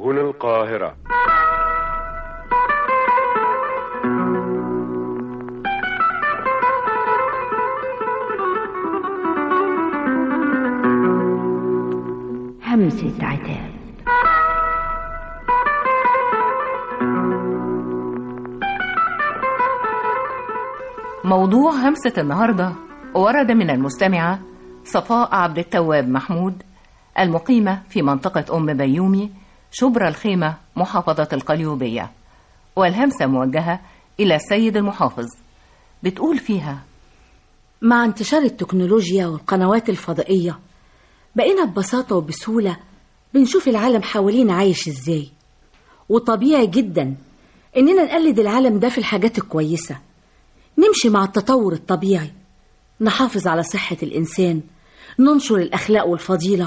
هنا القاهرة همسة عتاب موضوع همسة النهاردة ورد من المستمعة صفاء عبد التواب محمود المقيمة في منطقة أم بيومي شبرا الخيمة محافظة القليوبية والهمسة موجهة إلى السيد المحافظ بتقول فيها مع انتشار التكنولوجيا والقنوات الفضائية بقينا ببساطة وبسهولة بنشوف العالم حوالينا عايش ازاي وطبيعي جدا اننا نقلد العالم ده في الحاجات الكويسة نمشي مع التطور الطبيعي نحافظ على صحة الإنسان ننشر الأخلاق والفضيلة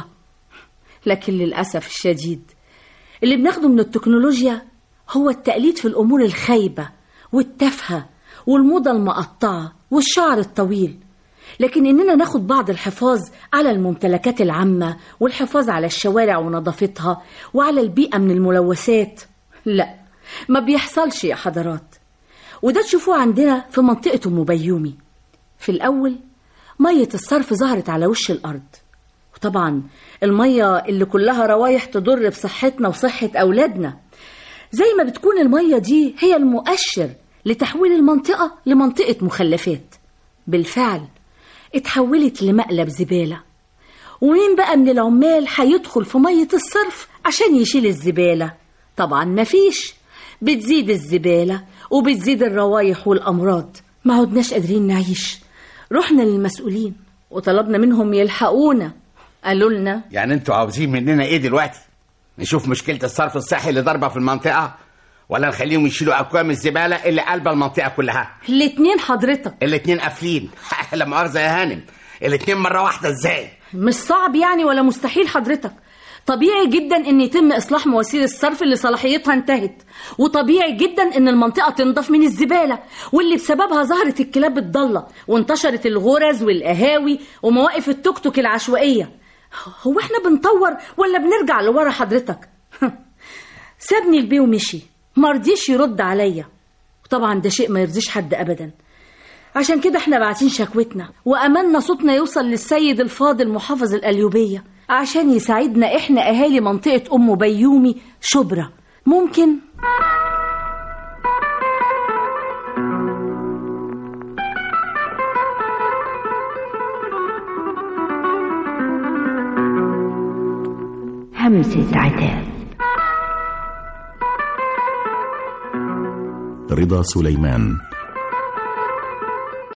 لكن للأسف الشديد اللي بناخده من التكنولوجيا هو التقليد في الأمور الخايبة والتافهة والموضة المقطعة والشعر الطويل لكن إننا ناخد بعض الحفاظ على الممتلكات العامة والحفاظ على الشوارع ونظافتها وعلى البيئة من الملوثات لا ما بيحصلش يا حضرات وده تشوفوه عندنا في منطقة أم بيومي في الأول مية الصرف ظهرت على وش الأرض وطبعا المية اللي كلها روايح تضر بصحتنا وصحة أولادنا زي ما بتكون المية دي هي المؤشر لتحويل المنطقة لمنطقة مخلفات بالفعل اتحولت لمقلب زبالة ومين بقى من العمال هيدخل في مية الصرف عشان يشيل الزبالة طبعا مفيش بتزيد الزبالة وبتزيد الروايح والأمراض ما عدناش قادرين نعيش رحنا للمسؤولين وطلبنا منهم يلحقونا قالوا لنا يعني انتوا عاوزين مننا ايه دلوقتي نشوف مشكلة الصرف الصحي اللي ضاربة في المنطقة ولا نخليهم يشيلوا أكوام الزبالة اللي قلبة المنطقة كلها الاتنين حضرتك الاتنين قافلين لا مؤاخذة يا هانم الاتنين مرة واحدة ازاي مش صعب يعني ولا مستحيل حضرتك طبيعي جدا ان يتم اصلاح مواسير الصرف اللي صلاحيتها انتهت وطبيعي جدا ان المنطقه تنضف من الزباله واللي بسببها ظهرت الكلاب الضاله وانتشرت الغرز والقهاوي ومواقف التوك توك العشوائيه هو احنا بنطور ولا بنرجع لورا حضرتك سابني البيه ومشي مرضيش يرد عليا وطبعا ده شيء ما يرضيش حد ابدا عشان كده احنا باعتين شكوتنا واملنا صوتنا يوصل للسيد الفاضل محافظ القليوبيه عشان يساعدنا احنا اهالي منطقه ام بيومي شبرا ممكن همسة عتاب رضا سليمان